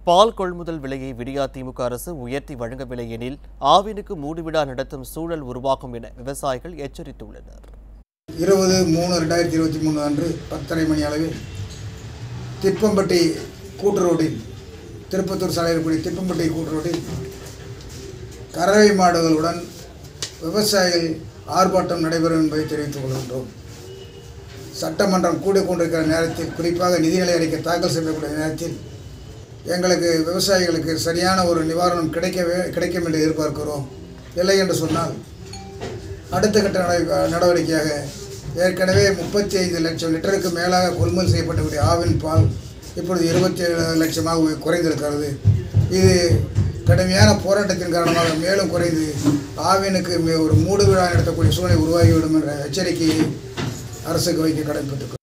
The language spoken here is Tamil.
பால் கொள்முதல் விலையை விடியா திமுக அரசு உயர்த்தி வழங்கவில்லை எனில் ஆவினுக்கு மூடுவிழா நடத்தும் சூழல் உருவாகும் என விவசாயிகள் எச்சரித்துள்ளனர் இருபது மூணு ரெண்டாயிரத்தி இருபத்தி மூணு அன்று பத்தரை மணி அளவில் திப்பம்பட்டி கூட்டுரோட்டில் திருப்பத்தூர் சாலையில் இருக்கக்கூடிய திப்பம்பட்டி கூட்டுரோட்டில் கறவை மாடுகளுடன் விவசாயிகள் ஆர்ப்பாட்டம் நடைபெறும் என்பதை தெரிவித்துக் கொள்கின்றோம் சட்டமன்றம் கூடிக் கொண்டிருக்கிற நேரத்தில் குறிப்பாக நிதிநிலை அறிக்கை தாக்கல் செய்யக்கூடிய நேரத்தில் எங்களுக்கு விவசாயிகளுக்கு சரியான ஒரு நிவாரணம் கிடைக்கவே கிடைக்கும் என்று எதிர்பார்க்கிறோம் இல்லை என்று சொன்னால் அடுத்த கட்ட நடவடிக்கை- நடவடிக்கையாக ஏற்கனவே முப்பத்தி ஐந்து லட்சம் லிட்டருக்கு மேலாக கொள்முதல் செய்யப்பட்டக்கூடிய ஆவின் பால் இப்பொழுது இருபத்தி ஏழு லட்சமாக உய- குறைந்திருக்கிறது இது கடுமையான போராட்டத்தின் காரணமாக மேலும் குறைந்து ஆவினுக்கு மே- ஒரு மூடு விழா நடத்தக்கூடிய சூழ்நிலை உருவாகிவிடும் என்ற எச்சரிக்கையை அரசுக்கு வைக்க கடமைப்பட்டிருக்கிறோம்